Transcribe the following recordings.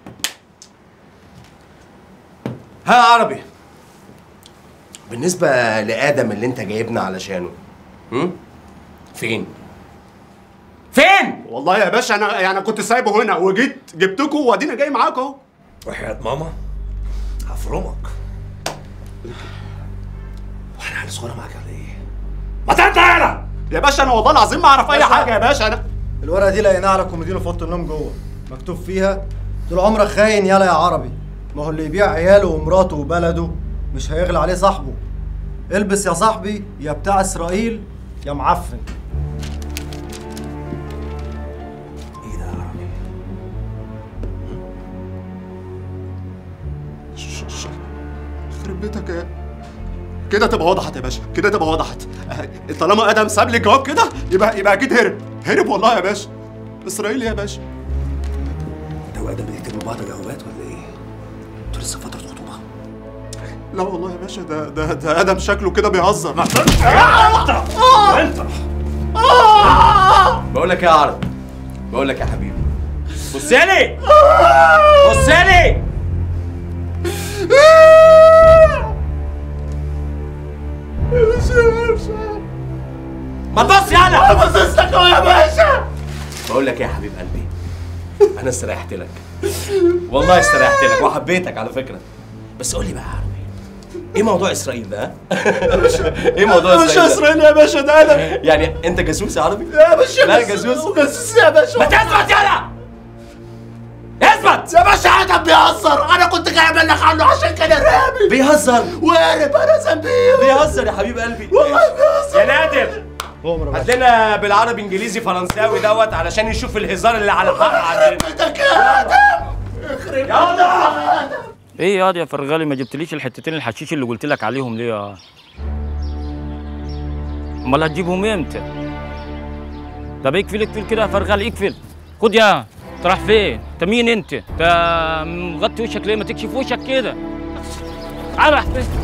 ها يا عربي بالنسبة لآدم اللي أنت جايبنا علشانه هم؟ فين؟ فين؟ والله يا باشا انا يعني كنت سايبه هنا وجيت جبتكم وادينا جاي معاكم اهو وحياة ماما هفرمك واحنا عيال صغيرة معاك ولا ايه؟ ما تنت هنا يا باشا انا والله العظيم ما اعرف اي باشا. حاجه يا باشا انا الورقه دي لقيناها على كومودينو في اوضه النوم جوه مكتوب فيها طول عمرك خاين يالا يا عربي ما هو اللي يبيع عياله ومراته وبلده مش هيغلى عليه صاحبه البس يا صاحبي يا بتاع اسرائيل يا معفن ايه ده يا عربي؟ يخرب بيتك يا كده تبقى وضحت يا باشا كده تبقى وضحت أه، طالما ادم ساب لي جواب كده يبقى يبقى اكيد هرب هرب والله يا باشا اسرائيل يا باشا انت وادم بتكتبوا لبعض جوابات ولا ايه؟ انتوا لسه فترة خطوبة لا والله يا باشا ده ده ده ادم شكله كده بيهزر انت بقول لك إيه يا عربي بقول لك يا حبيبي بصيلي بصيلي ما تبص يالا بصيت لك يا باشا بقول لك إيه يا حبيب قلبي انا استريحت لك والله استريحت لك وحبيتك على فكره بس قول لي بقى يا عربي ايه موضوع اسرائيل ده ها؟ ايه موضوع مش اسرائيل ده؟ اسرائيل يا باشا ده ادم يعني انت جاسوس يا عربي يا باشا لا بس- جاسوس بس يا باشا ما تثبت يالا اثبت يا باشا ادم بيهزر انا كنت جاي ابلغ عنه عشان كده رامي بيهزر وارب انا ذنبي بيهزر يا حبيب قلبي والله بيهزر يا نادر عمر هات لنا بالعربي انجليزي فرنساوي دوت علشان يشوف الهزار اللي على حق عندنا بيتك يا ادم يلا ايه ياض يا فرغالي ما جبتليش الحتتين الحشيش اللي قلت لك عليهم ليه يا امال هتجيبهم امتى طب اقفل اقفل كده يا فرغالي اقفل خد يا انت رايح فين انت مين انت انت مغطي وشك ليه ما تكشف وشك كده تعال رايح فين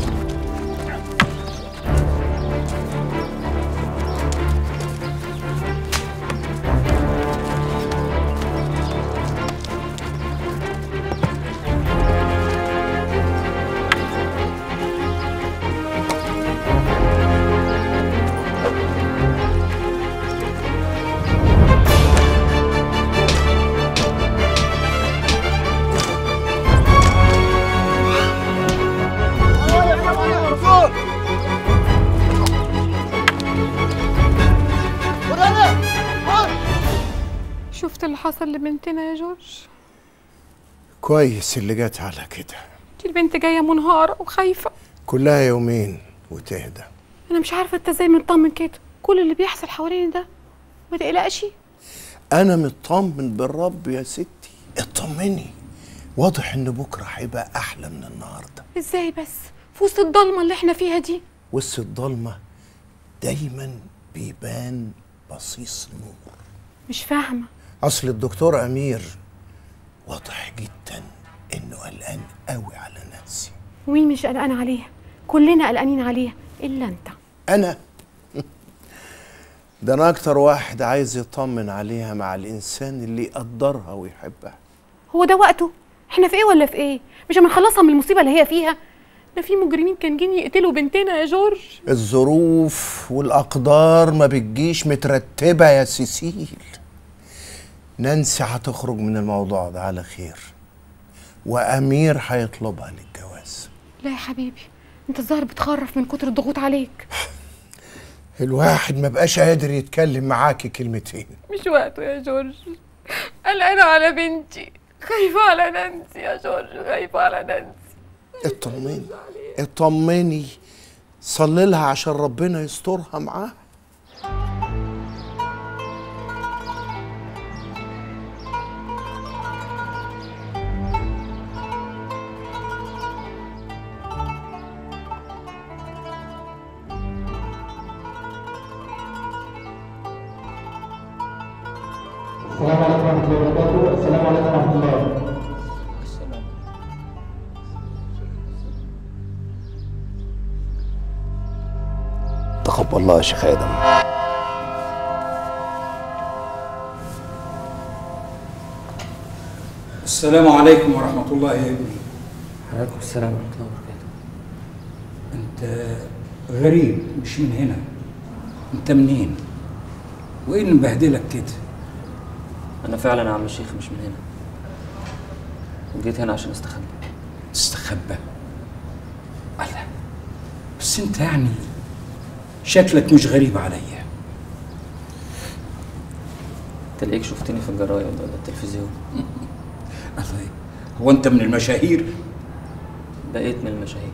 شفت اللي حصل لبنتنا يا جورج كويس اللي جت على كده دي البنت جايه منهاره وخايفه كلها يومين وتهدى انا مش عارفه انت ازاي مطمن كده كل اللي بيحصل حوالينا ده ما تقلقش انا مطمن بالرب يا ستي اطمني واضح ان بكره هيبقى احلى من النهارده ازاي بس في وسط الضلمه اللي احنا فيها دي وسط الضلمه دايما بيبان بصيص نور مش فاهمه اصل الدكتور امير واضح جدا انه قلقان قوي على نانسي ومين مش قلقان عليها كلنا قلقانين عليها الا انت انا ده انا اكتر واحد عايز يطمن عليها مع الانسان اللي يقدرها ويحبها هو ده وقته احنا في ايه ولا في ايه مش هنخلصها من المصيبه اللي هي فيها ده في مجرمين كان جايين يقتلوا بنتنا يا جورج الظروف والاقدار ما بتجيش مترتبه يا سيسيل نانسي هتخرج من الموضوع ده على خير وامير هيطلبها للجواز لا يا حبيبي انت الظاهر بتخرف من كتر الضغوط عليك الواحد ما بقاش قادر يتكلم معاكي كلمتين مش وقته يا جورج قلقانه على بنتي خايفه على نانسي يا جورج خايفه على نانسي اطمني اطمني صلي لها عشان ربنا يسترها معاها السلام عليكم ورحمة الله وبركاته السلام عليكم ورحمة الله تقبل الله يا شيخ ادم السلام عليكم ورحمة الله يا ابني عليكم السلام ورحمة الله وبركاته انت غريب مش من هنا انت منين وايه اللي مبهدلك كده أنا فعلا يا عم الشيخ مش من هنا وجيت هنا عشان استخبى تستخبى الله بس انت يعني شكلك مش غريب عليا تلاقيك شفتني في الجرايد ولا التلفزيون الله هو انت من المشاهير بقيت من المشاهير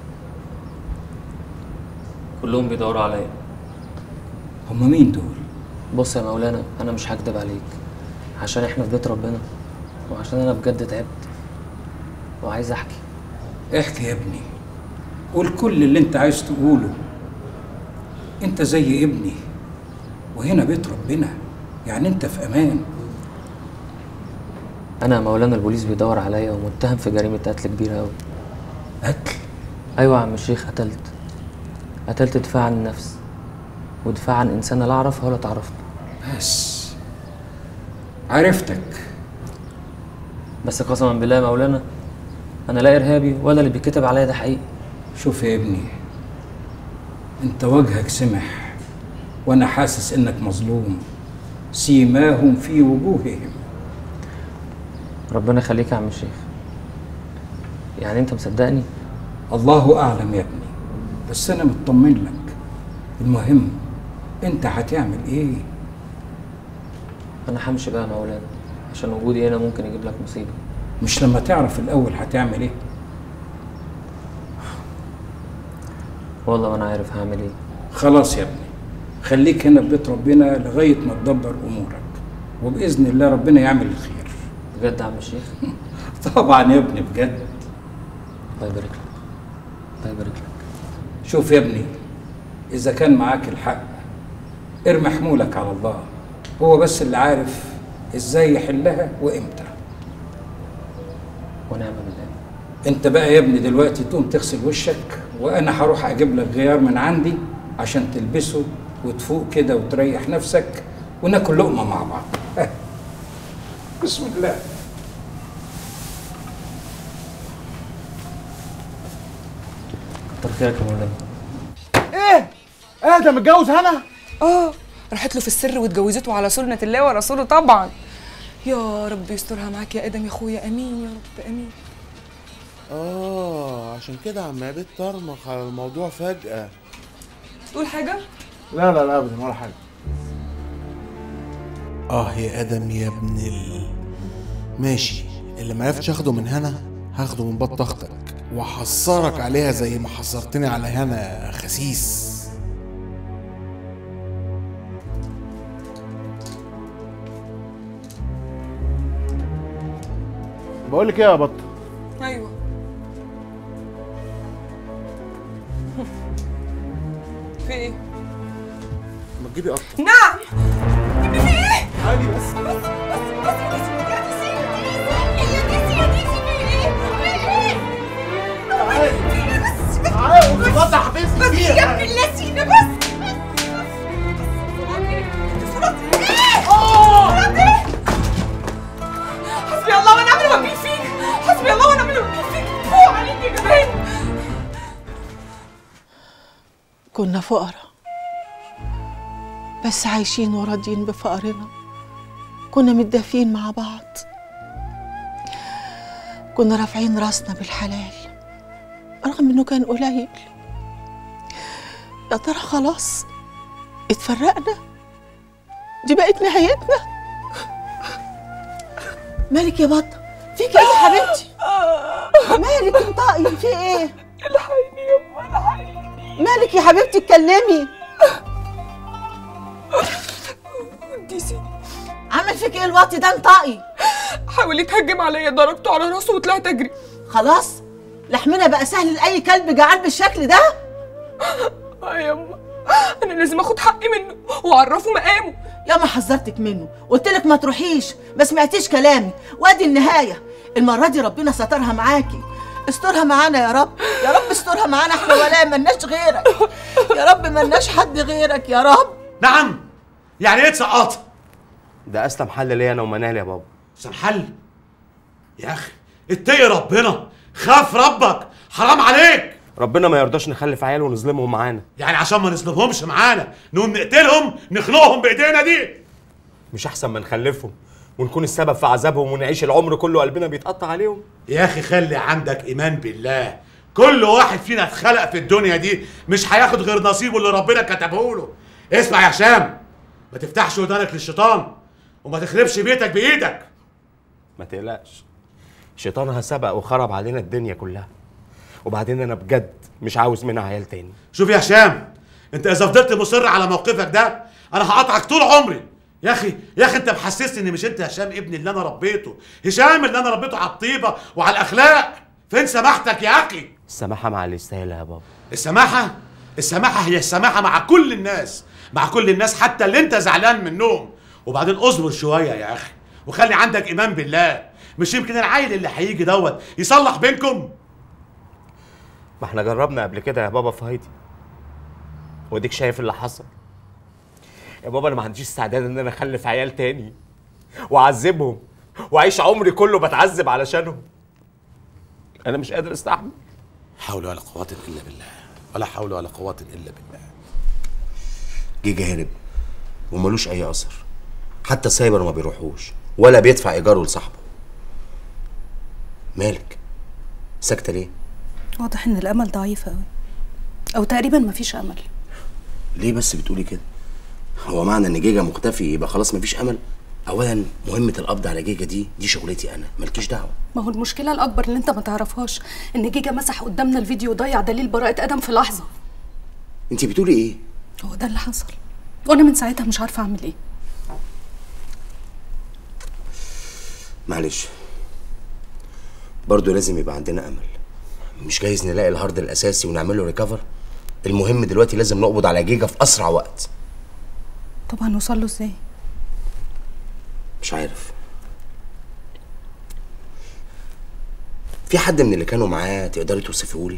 كلهم بيدوروا عليا هم مين دول بص يا مولانا انا مش هكدب عليك عشان احنا في بيت ربنا وعشان انا بجد تعبت وعايز احكي احكي يا ابني قول كل اللي انت عايز تقوله انت زي ابني وهنا بيت ربنا يعني انت في امان انا يا مولانا البوليس بيدور عليا ومتهم في جريمه قتل كبيره قوي قتل ايوه يا عم الشيخ قتلت قتلت دفاع عن النفس ودفاع عن انسان لا اعرفها ولا تعرفني بس عرفتك بس قسما بالله يا مولانا انا لا ارهابي ولا اللي بيتكتب عليا ده حقيقي شوف يا ابني انت وجهك سمح وانا حاسس انك مظلوم سيماهم في وجوههم ربنا يخليك يا عم الشيخ يعني انت مصدقني الله اعلم يا ابني بس انا مطمن لك المهم انت هتعمل ايه انا همشي بقى يا مولانا عشان وجودي هنا ممكن يجيب لك مصيبه مش لما تعرف الاول هتعمل ايه والله ما انا عارف هعمل ايه خلاص يا ابني خليك هنا في بيت ربنا لغايه ما تدبر امورك وباذن الله ربنا يعمل الخير بجد يا عم الشيخ طبعا يا ابني بجد الله يبارك لك الله يبارك لك شوف يا ابني اذا كان معاك الحق ارمي حمولك على الله هو بس اللي عارف ازاي يحلها وامتى ونعم بالله انت بقى يا ابني دلوقتي تقوم تغسل وشك وانا هروح اجيب لك غيار من عندي عشان تلبسه وتفوق كده وتريح نفسك وناكل لقمه مع بعض ها. بسم الله كتر خيرك يا مولانا ايه ايه ده متجوز هنا اه راحت له في السر واتجوزته على سنة الله ورسوله طبعا يا رب يسترها معاك يا ادم يا اخويا امين يا رب امين اه عشان كده عم عبيد طرمخ على الموضوع فجأة تقول حاجة؟ لا لا لا ابدا ولا حاجه اه يا ادم يا ابن ال ماشي اللي ما عرفتش اخده من هنا هاخده من بط اختك وحصرك عليها زي ما حصرتني على هنا خسيس بقول لك ايه يا بط ايوه في ايه؟ ما تجيبي اكتر نعم في ايه؟ عادي بس بس بس بس بس يا دي سيدي يا دي سيدي في ايه؟ في ايه؟ بس تعالى وتبط حبيبتي بس فيها يا ابن اللذينة بس إيه؟ حسبي الله ونعم الوكيل فيك حسبي الله ونعم الوكيل فيك فوق عليك يا جبان كنا فقراء بس عايشين وراضيين بفقرنا كنا متدافين مع بعض كنا رافعين راسنا بالحلال رغم انه كان قليل يا ترى خلاص اتفرقنا دي بقت نهايتنا مالك يا بطة فيك ايه يا حبيبتي مالك انطقي في ايه الحقيني يا أما الحقيني مالك يا حبيبتي اتكلمي دي سيدي عمل فيك ايه الوقت ده انطقي حاول يتهجم عليا ضربته على راسه وطلعت اجري خلاص لحمنا بقى سهل لاي كلب جعان بالشكل ده اه يا أما انا لازم اخد حقي منه واعرفه مقامه يا ما حذرتك منه قلت لك ما تروحيش ما سمعتيش كلامي وادي النهايه المره دي ربنا سترها معاكي استرها معانا يا رب يا رب استرها معانا احنا ولا ملناش غيرك يا رب ملناش حد غيرك يا رب نعم يعني ايه تسقط ده اسلم حل ليا انا ومنال يا بابا احسن حل يا اخي اتقي ربنا خاف ربك حرام عليك ربنا ما يرضاش نخلف عيال ونظلمهم معانا يعني عشان ما نظلمهمش معانا نقوم نقتلهم نخنقهم بايدينا دي مش احسن ما نخلفهم ونكون السبب في عذابهم ونعيش العمر كله قلبنا بيتقطع عليهم يا اخي خلي عندك ايمان بالله كل واحد فينا اتخلق في الدنيا دي مش هياخد غير نصيبه اللي ربنا كتبه له اسمع يا هشام ما تفتحش ودانك للشيطان وما تخربش بيتك بايدك ما تقلقش شيطانها سبق وخرب علينا الدنيا كلها وبعدين انا بجد مش عاوز منها عيال تاني شوف يا هشام انت اذا فضلت مصر على موقفك ده انا هقطعك طول عمري يا اخي يا اخي انت محسسني ان مش انت هشام ابني اللي انا ربيته هشام اللي انا ربيته على الطيبه وعلى الاخلاق فين سماحتك يا اخي السماحه مع اللي يستاهلها يا بابا السماحه السماحه هي السماحه مع كل الناس مع كل الناس حتى اللي انت زعلان منهم وبعدين اصبر شويه يا اخي وخلي عندك ايمان بالله مش يمكن العيل اللي هيجي دوت يصلح بينكم ما احنا جربنا قبل كده يا بابا في هايدي واديك شايف اللي حصل يا بابا انا ما عنديش استعداد ان انا اخلف عيال تاني واعذبهم واعيش عمري كله بتعذب علشانهم انا مش قادر استحمل حول ولا قوة الا بالله ولا حول ولا قوة الا بالله جيجا هرب وملوش اي اثر حتى السايبر ما بيروحوش ولا بيدفع ايجاره لصاحبه مالك ساكته ليه واضح ان الامل ضعيف قوي او تقريبا مفيش امل ليه بس بتقولي كده هو معنى ان جيجا مختفي يبقى خلاص مفيش امل اولا مهمه القبض على جيجا دي دي شغلتي انا مالكيش دعوه ما هو المشكله الاكبر اللي انت ما تعرفهاش ان جيجا مسح قدامنا الفيديو وضيع دليل براءه ادم في لحظه انت بتقولي ايه هو ده اللي حصل وانا من ساعتها مش عارفه اعمل ايه معلش برضه لازم يبقى عندنا امل مش جايز نلاقي الهارد الاساسي ونعمل له ريكفر المهم دلوقتي لازم نقبض على جيجا في اسرع وقت طب هنوصل له ازاي مش عارف في حد من اللي كانوا معاه تقدري توصفيه لي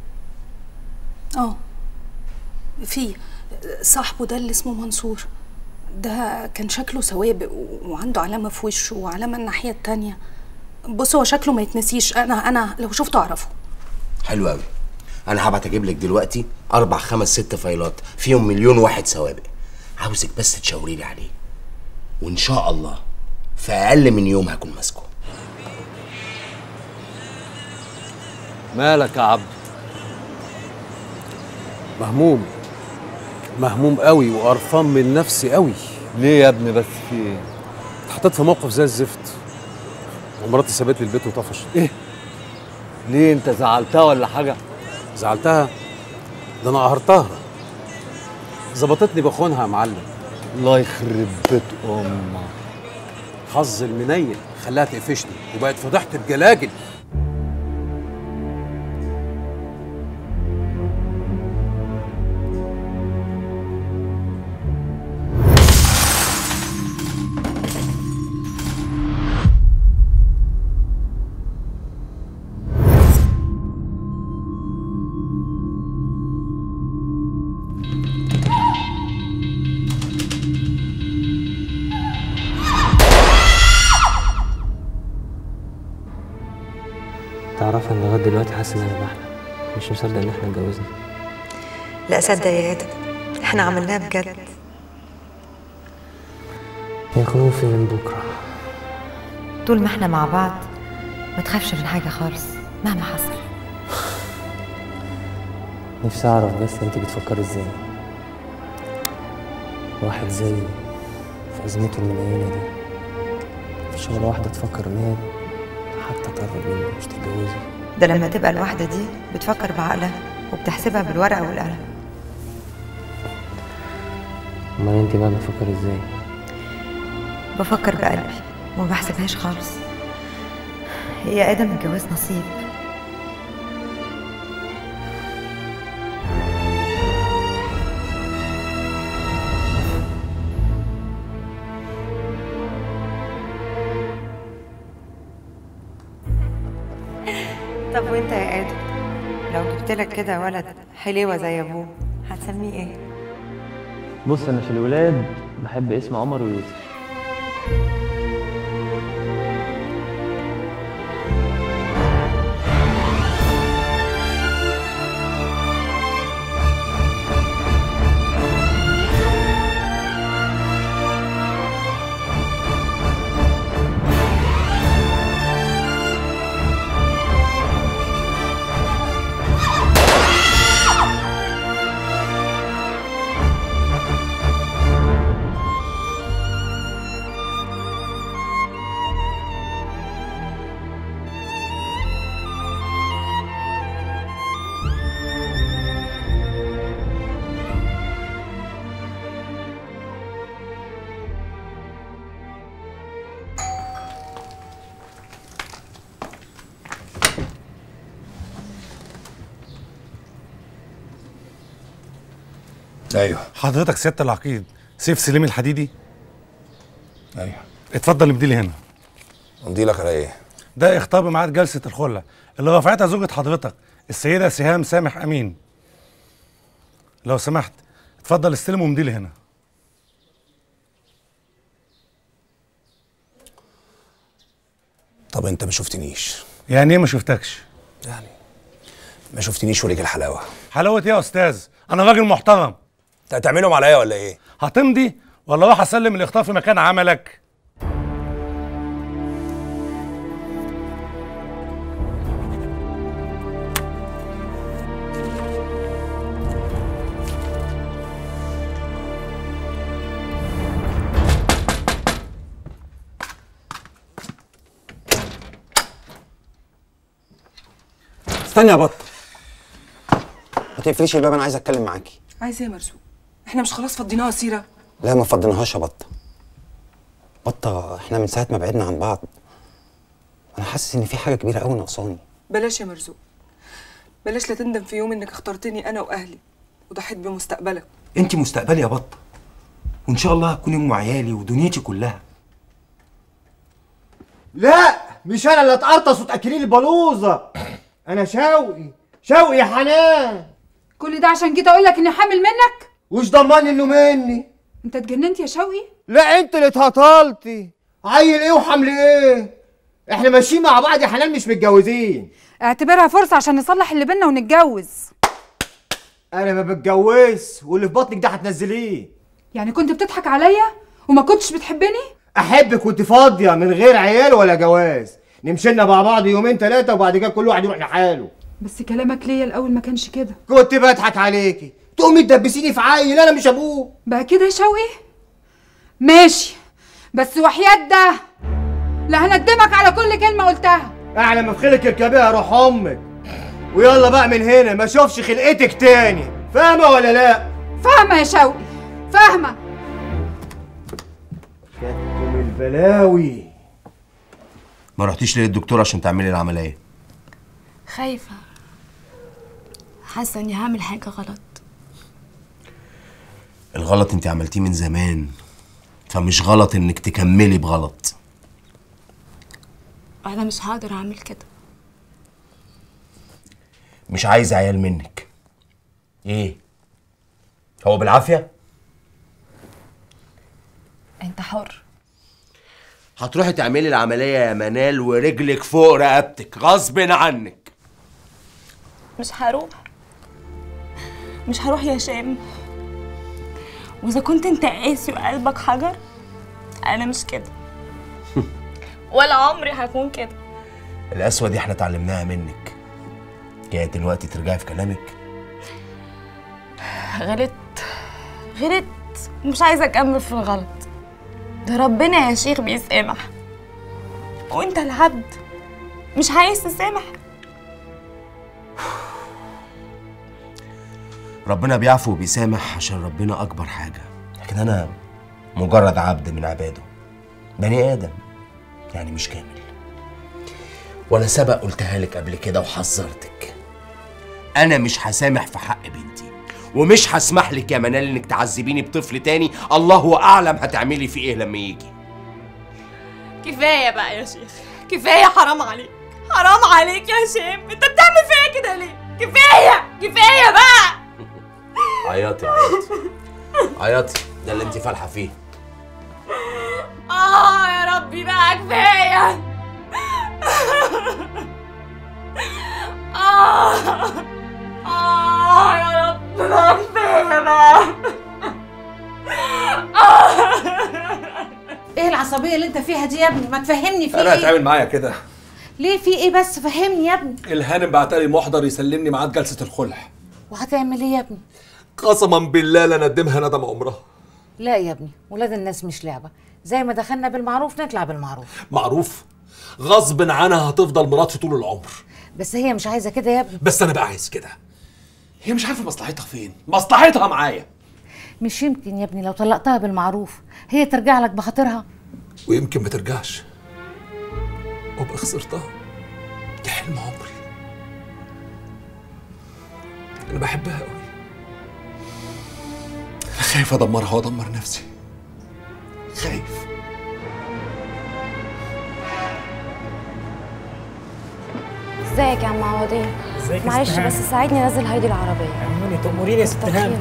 اه في صاحبه ده اللي اسمه منصور ده كان شكله سوابق و- وعنده علامه في وشه وعلامه الناحيه التانية بص هو شكله ما يتنسيش انا انا لو شفته اعرفه حلو قوي انا هبعت اجيب لك دلوقتي اربع خمس ست فايلات فيهم مليون واحد سوابق عاوزك بس تشاوري لي عليه وان شاء الله في اقل من يوم هكون ماسكه مالك يا عبد مهموم مهموم قوي وقرفان من نفسي قوي ليه يا ابني بس في ايه اتحطيت في موقف زي الزفت ومراتي سابت لي البيت وطفشت ايه ليه انت زعلتها ولا حاجه زعلتها ده انا قهرتها ظبطتني بخونها يا معلم الله يخرب بيت امك حظ المنيل خلاها تقفشني وبقت فضحت بجلاجل تعرف انا لغايه دلوقتي حاسس ان انا بحلم مش مصدق ان احنا اتجوزنا لا صدق يا ادم احنا عملناها بجد يا خوفي من بكره طول ما احنا مع بعض ما تخافش من حاجه خالص مهما حصل نفسي اعرف بس انت بتفكري ازاي واحد زي في ازمته المنيله دي مفيش ولا واحده تفكر ان هي حتى تقرب منه مش تتجوزه ده لما تبقى الواحده دي بتفكر بعقلها وبتحسبها بالورقه والقلم امال انت بقى بتفكري ازاي بفكر بقلبي وما بحسبهاش خالص هي ادم الجواز نصيب طب وانت يا ادم لو جبت لك كده ولد حليوه زي ابوه هتسميه ايه بص انا في الولاد بحب اسم عمر ويوسف ايوه حضرتك سياده العقيد سيف سليم الحديدي ايوه اتفضل امضي لي هنا امضي لك على ايه؟ ده اخطار بميعاد جلسه الخله اللي رفعتها زوجة حضرتك السيده سهام سامح امين لو سمحت اتفضل استلم وامضي لي هنا طب انت ما شفتنيش يعني ايه ما شفتكش ما شفتنيش وليك الحلاوه حلاوه ايه يا استاذ انا راجل محترم انت هتعملهم عليا ولا ايه؟ هتمضي ولا راح اسلم الاخطار في مكان عملك استني يا بط ما تقفليش الباب انا عايز اتكلم معاكي عايز ايه يا مرزوق احنا مش خلاص فضيناها سيره لا ما فضيناهاش يا بطه بطه احنا من ساعه ما بعدنا عن بعض انا حاسس ان في حاجه كبيره قوي ناقصاني بلاش يا مرزوق بلاش لا تندم في يوم انك اخترتني انا واهلي وضحيت بمستقبلك انت مستقبلي يا بطه وان شاء الله هتكوني ام عيالي ودنيتي كلها لا مش انا اللي اتقرطس وتاكلي لي بلوزه انا شوقي شوقي يا حنان كل ده عشان جيت اقول لك اني حامل منك وش ضمان انه مني انت اتجننت يا شوقي لا انت اللي اتهطلتي عيل ايه وحمل ايه احنا ماشيين مع بعض يا حنان مش متجوزين اعتبرها فرصه عشان نصلح اللي بينا ونتجوز انا ما بتجوز واللي في بطنك ده هتنزليه يعني كنت بتضحك عليا وما كنتش بتحبني احبك وانت فاضيه من غير عيال ولا جواز نمشي لنا مع بعض يومين ثلاثه وبعد كده كل واحد يروح لحاله بس كلامك ليا الاول ما كانش كده كنت بضحك عليكي تقومي تدبسيني في عيل انا مش ابوه بقى كده يا شوقي ماشي بس وحياة ده لا هندمك على كل كلمه قلتها اعلى ما في خيلك اركبيها روح امك ويلا بقى من هنا ما اشوفش خلقتك تاني فاهمه ولا لا فاهمه يا شوقي فاهمه كاتكم البلاوي ما رحتيش ليه للدكتور عشان تعملي العمليه خايفة حاسة اني هعمل حاجة غلط الغلط انت عملتيه من زمان فمش غلط انك تكملي بغلط انا مش هقدر اعمل كده مش عايز عيال منك ايه هو بالعافيه انت حر هتروحي تعملي العمليه يا منال ورجلك فوق رقبتك غصب عنك مش هروح مش هروح يا هشام واذا كنت انت قاسي وقلبك حجر انا مش كده ولا عمري هكون كده القسوه دي احنا اتعلمناها منك جايه دلوقتي ترجعي في كلامك غلطت غلطت ومش عايزه اكمل في الغلط ده ربنا يا شيخ بيسامح وانت العبد مش عايز تسامح ربنا بيعفو وبيسامح عشان ربنا اكبر حاجه لكن انا مجرد عبد من عباده بني ادم يعني مش كامل وانا سبق قلتها لك قبل كده وحذرتك انا مش هسامح في حق بنتي ومش هسمح لك يا منال انك تعذبيني بطفل تاني الله اعلم هتعملي فيه ايه لما يجي كفايه بقى يا شيخ كفايه حرام عليك حرام عليك يا هشام انت بتعمل فيا كده ليه كفايه كفايه بقى عياطي عياطي عياطي ده اللي انت فالحه فيه اه يا ربي بقى كفايه اه اه يا رب بقى كفايه بقى ايه العصبيه اللي انت فيها دي يا ابني ما تفهمني في انا ايه هتعامل معايا كده ليه في ايه بس فهمني يا ابني الهانم بعتلي محضر يسلمني ميعاد جلسه الخلع وهتعمل ايه يا ابني قسما بالله لا ندمها ندم عمرها لا يا ابني ولاد الناس مش لعبة زي ما دخلنا بالمعروف نطلع بالمعروف معروف غصب عنها هتفضل مراتي طول العمر بس هي مش عايزة كده يا ابني بس انا بقى عايز كده هي مش عارفه مصلحتها فين مصلحتها معايا مش يمكن يا ابني لو طلقتها بالمعروف هي ترجع لك بخاطرها ويمكن ما ترجعش وابقى خسرتها دي حلم عمري انا بحبها قوي خايف ادمرها وادمر نفسي خايف ازيك يا عم عوضين ازيك يا معلش استهان؟ بس ساعدني انزل هايدي العربيه عموني تأمريني يا ست هانم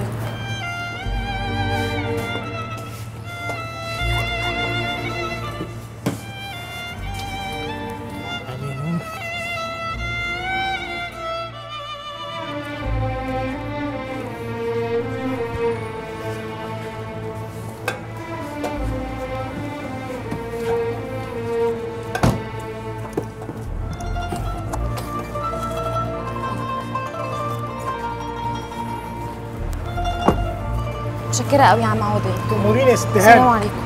متشكره قوي يا عم عوضين تأمريني يا ست هانم السلام عليكم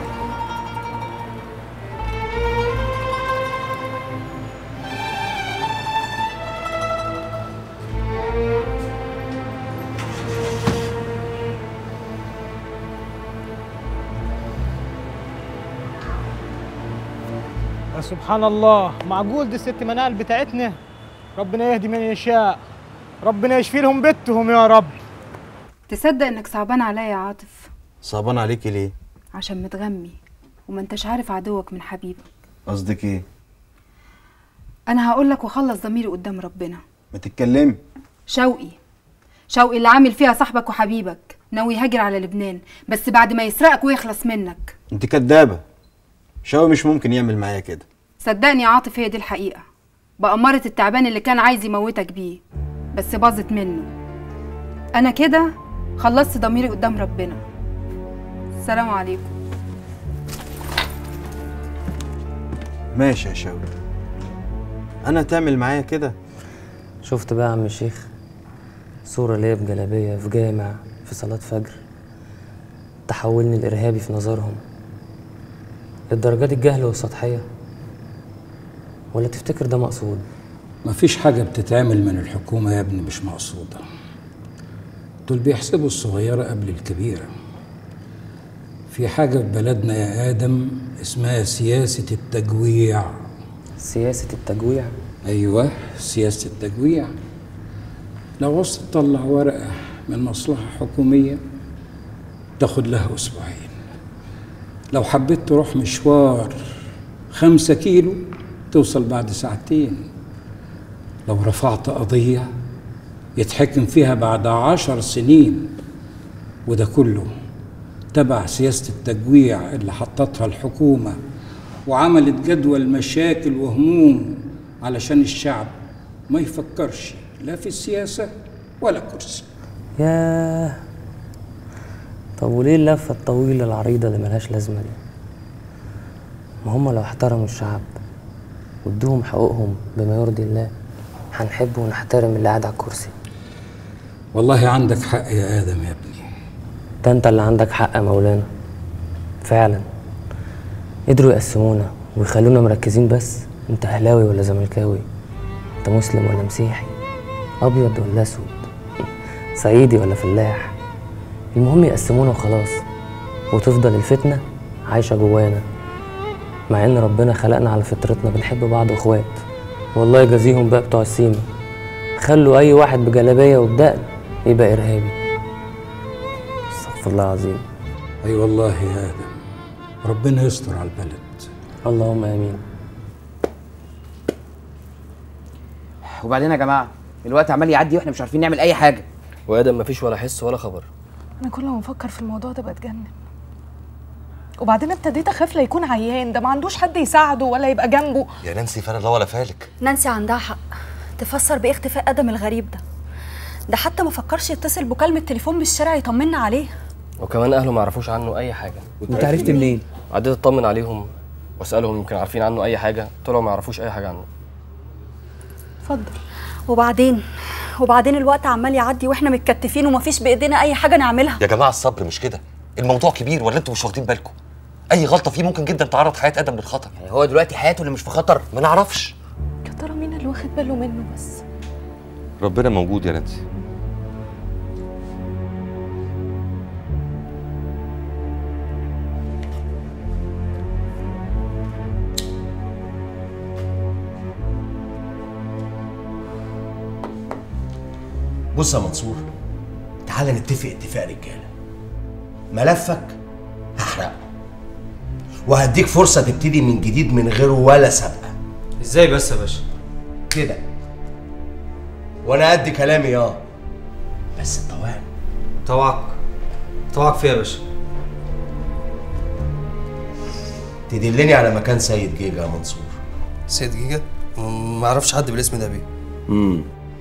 يا سبحان الله معقول دي الست منال بتاعتنا ربنا يهدي من يشاء ربنا يشفي لهم بيتهم يا رب تصدق انك صعبان عليا يا عاطف صعبان عليكي ليه؟ عشان متغمي وما انتش عارف عدوك من حبيبك قصدك ايه؟ انا هقول لك وخلص ضميري قدام ربنا ما تتكلمي شوقي شوقي اللي عامل فيها صاحبك وحبيبك ناوي يهاجر على لبنان بس بعد ما يسرقك ويخلص منك انت كدابة شاوي مش ممكن يعمل معايا كده صدقني يا عاطف هي دي الحقيقة بأمارة التعبان اللي كان عايز يموتك بيه بس باظت منه أنا كده خلصت ضميري قدام ربنا السلام عليكم ماشي يا شاوي انا تعمل معايا كده شفت بقى يا عم الشيخ صورة ليا بجلابية في جامع في صلاة فجر تحولني الإرهابي في نظرهم للدرجة دي الجهل والسطحية ولا تفتكر ده مقصود مفيش حاجة بتتعمل من الحكومة يا ابني مش مقصودة دول بيحسبوا الصغيرة قبل الكبيرة في حاجة في بلدنا يا آدم اسمها سياسة التجويع سياسة التجويع؟ أيوة سياسة التجويع لو عوزت تطلع ورقة من مصلحة حكومية تاخد لها أسبوعين لو حبيت تروح مشوار خمسة كيلو توصل بعد ساعتين لو رفعت قضية يتحكم فيها بعد عشر سنين وده كله تبع سياسة التجويع اللي حطتها الحكومة وعملت جدول مشاكل وهموم علشان الشعب ما يفكرش لا في السياسة ولا كرسي ياه طب وليه اللفة الطويلة العريضة اللي ملهاش لازمة دي؟ ما هم لو احترموا الشعب وادوهم حقوقهم بما يرضي الله هنحب ونحترم اللي قاعد على الكرسي والله عندك حق يا آدم يا ابني ده انت اللي عندك حق يا مولانا فعلا قدروا يقسمونا ويخلونا مركزين بس انت اهلاوي ولا زملكاوي انت مسلم ولا مسيحي ابيض ولا اسود صعيدي ولا فلاح المهم يقسمونا وخلاص وتفضل الفتنة عايشة جوانا مع ان ربنا خلقنا على فطرتنا بنحب بعض اخوات والله يجازيهم بقى بتوع السيما خلوا اي واحد بجلابية وبدقن يبقى ارهابي استغفر الله العظيم أي أيوة والله يا آدم ربنا يستر على البلد اللهم امين وبعدين يا جماعه الوقت عمال يعدي واحنا مش عارفين نعمل اي حاجه وادم مفيش ولا حس ولا خبر انا كل ما افكر في الموضوع ده بتجنن وبعدين ابتديت اخاف لا يكون عيان ده ما عندوش حد يساعده ولا يبقى جنبه يا نانسي فعلا الله ولا فالك نانسي عندها حق تفسر بايه اختفاء ادم الغريب ده ده حتى ما فكرش يتصل بكلمه تليفون بالشارع يطمنا عليه وكمان اهله ما يعرفوش عنه اي حاجه وانت عرفت منين؟ عديت اطمن عليهم واسالهم يمكن عارفين عنه اي حاجه طلعوا ما يعرفوش اي حاجه عنه اتفضل وبعدين وبعدين الوقت عمال يعدي واحنا متكتفين ومفيش بايدينا اي حاجه نعملها يا جماعه الصبر مش كده الموضوع كبير ولا انتوا مش واخدين بالكم اي غلطه فيه ممكن جدا تعرض حياه ادم للخطر يعني هو دلوقتي حياته اللي مش في خطر ما نعرفش يا ترى مين اللي واخد باله منه بس ربنا موجود يا نانسي بص يا منصور تعالى نتفق اتفاق رجاله ملفك هحرقه وهديك فرصة تبتدي من جديد من غير ولا سابقة ازاي بس يا باشا كده وانا قد كلامي اه بس الطوال طوعك طوعك فيها يا باشا تدلني على مكان سيد جيجا يا منصور سيد جيجا م- ما اعرفش حد بالاسم ده بيه امم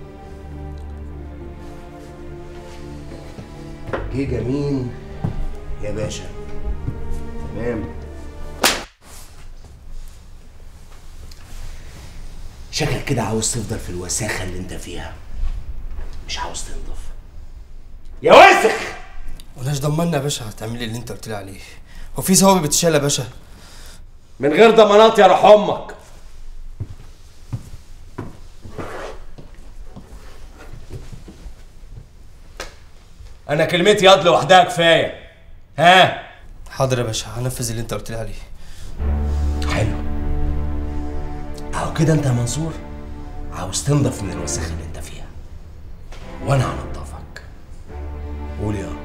جيجا مين يا باشا تمام شكلك كده عاوز تفضل في الوساخة اللي انت فيها مش عاوز تنضف يا وسخ ولاش ضمنا يا باشا هتعملي اللي انت قلت لي عليه هو في ثوابت بتتشال يا باشا من غير ضمانات يا روح امك انا كلمتي ياض لوحدها كفايه ها حاضر يا باشا هنفذ اللي انت قلت لي عليه حلو اهو كده انت يا منصور عاوز تنضف من الوسخ اللي انت فيها وانا هنضفك قول يا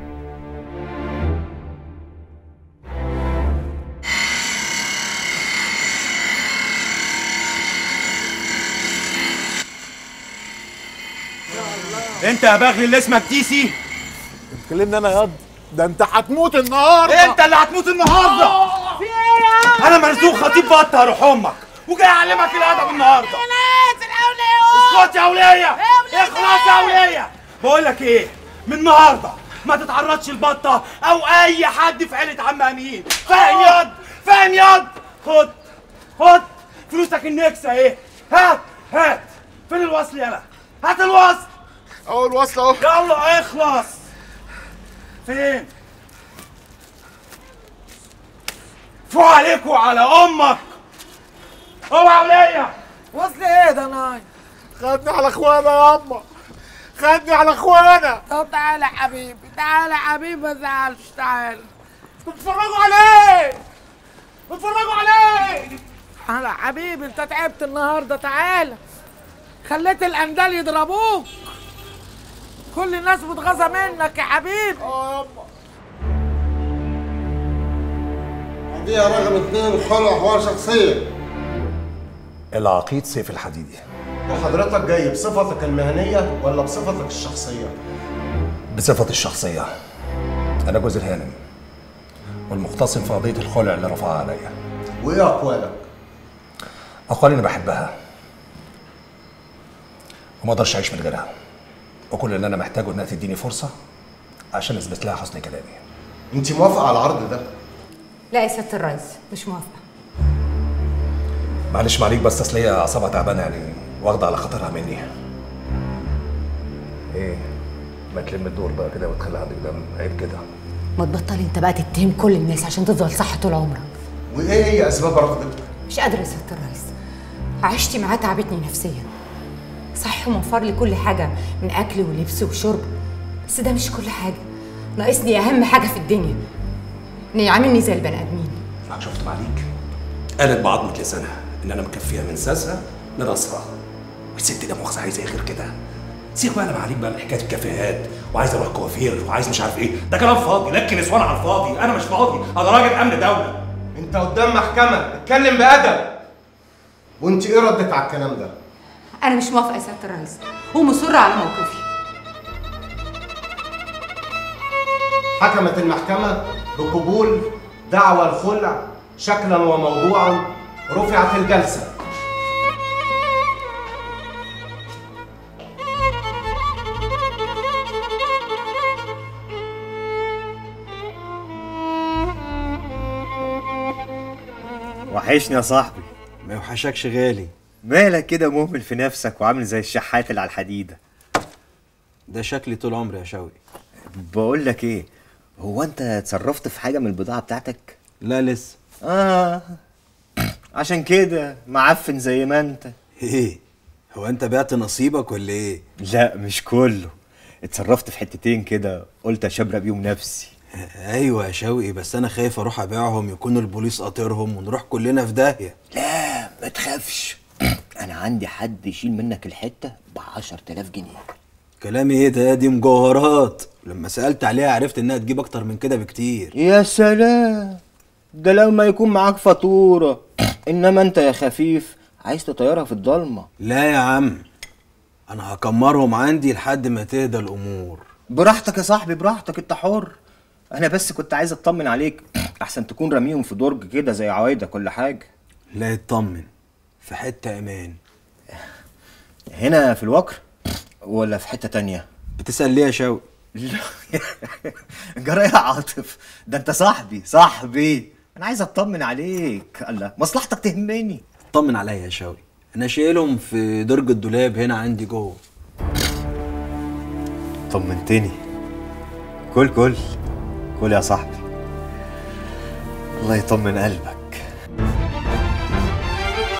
انت يا باغي اللي اسمك تيسي تكلمني انا ياض ده انت هتموت النهارده انت اللي هتموت النهارده في ايه يا انا مرزوق خطيب بطه يا روح امك وجاي اعلمك الادب النهارده اسكت يا وليه اخلص يا وليه بقول لك ايه من النهارده ما تتعرضش البطه او اي حد في عيله عم امين فاهم ياض فاهم ياض خد خد فلوسك النكسه ايه هات هات فين الوصل يلا هات الوصل اهو الوصل اهو يلا اخلص فين فو عليك وعلى امك اوعى وليا وصل ايه ده ناي خدني على اخوانا يا اما خدني على اخوانا طب تعالى يا حبيبي تعالى يا حبيبي ما تزعلش تعالى بتتفرجوا عليه بتتفرجوا عليه تعالى يا حبيبي انت تعبت النهارده تعالى خليت الاندال يضربوك كل الناس متغاظه منك يا حبيبي اه يابا قضية رقم اتنين خلع حوار شخصية العقيد سيف الحديدي وحضرتك جاي بصفتك المهنية ولا بصفتك الشخصية؟ بصفتي الشخصية أنا جوز الهانم والمختصم في قضية الخلع اللي رفعها عليا وإيه أقوالك؟ أقوال إني بحبها وما أقدرش أعيش من غيرها وكل اللي أنا محتاجه إنها تديني فرصة عشان أثبت لها حسن كلامي أنت موافقة على العرض ده؟ لا يا سياده الرئيس مش موافقه معلش معليك بس أصل هي أعصابها تعبانة يعني واخدة على خاطرها مني إيه ما تلم الدور بقى كده وتخليها قدام عيب كده ما تبطل انت بقى تتهم كل الناس عشان تفضل صح طول عمرك وإيه هي أسباب رفضك؟ مش قادره يا سياده الرئيس عشتي معاه تعبتني نفسيا صح موفر لي كل حاجه من اكل ولبس وشرب بس ده مش كل حاجه ناقصني اهم حاجه في الدنيا انه يعاملني زي البني ادمين شفت معليك قالت بعضمة لسانها ان انا مكفيها من ساسها لراسها والست ده مؤاخذه عايزه ايه غير كده سيبك بقى انا معليك بقى من حكايه الكافيهات وعايز اروح كوافير وعايز مش عارف ايه ده كلام فاضي لكن نسوان على الفاضي انا مش فاضي انا راجل امن دوله أنت قدام محكمة اتكلم بأدب وأنت إيه ردك على الكلام ده؟ انا مش موافقه يا سياده الرئيس ومصره على موقفي حكمت المحكمة بقبول دعوى الخلع شكلا وموضوعا رفعت الجلسة وحشني يا صاحبي ما يوحشكش غالي مالك كده مهمل في نفسك وعامل زي الشحات اللي على الحديده ده شكلي طول عمري يا شوقي بقول لك ايه هو انت اتصرفت في حاجه من البضاعه بتاعتك لا لسه اه عشان كده معفن زي ما انت ايه هو انت بعت نصيبك ولا ايه لا مش كله اتصرفت في حتتين كده قلت اشبرق بيهم نفسي ايوه يا شوقي بس انا خايف اروح ابيعهم يكون البوليس قاطرهم ونروح كلنا في داهيه لا ما تخافش انا عندي حد يشيل منك الحته ب 10000 جنيه كلامي ايه ده دي مجوهرات لما سألت عليها عرفت انها تجيب اكتر من كده بكتير يا سلام ده لما يكون معاك فاتورة انما انت يا خفيف عايز تطيرها في الضلمة لا يا عم انا هكمرهم عندي لحد ما تهدى الامور براحتك يا صاحبي براحتك انت حر انا بس كنت عايز اطمن عليك احسن تكون راميهم في درج كده زي عوايدك كل حاجة لا يطمن في حتة امان هنا في الوكر ولا في حتة تانية بتسأل ليه يا شوقي جرى يا عاطف ده انت صاحبي صاحبي انا عايز اطمن عليك الله مصلحتك تهمني اطمن عليا يا شوقي انا شايلهم في درج الدولاب هنا عندي جوه طمنتني كل كل كل يا صاحبي الله يطمن قلبك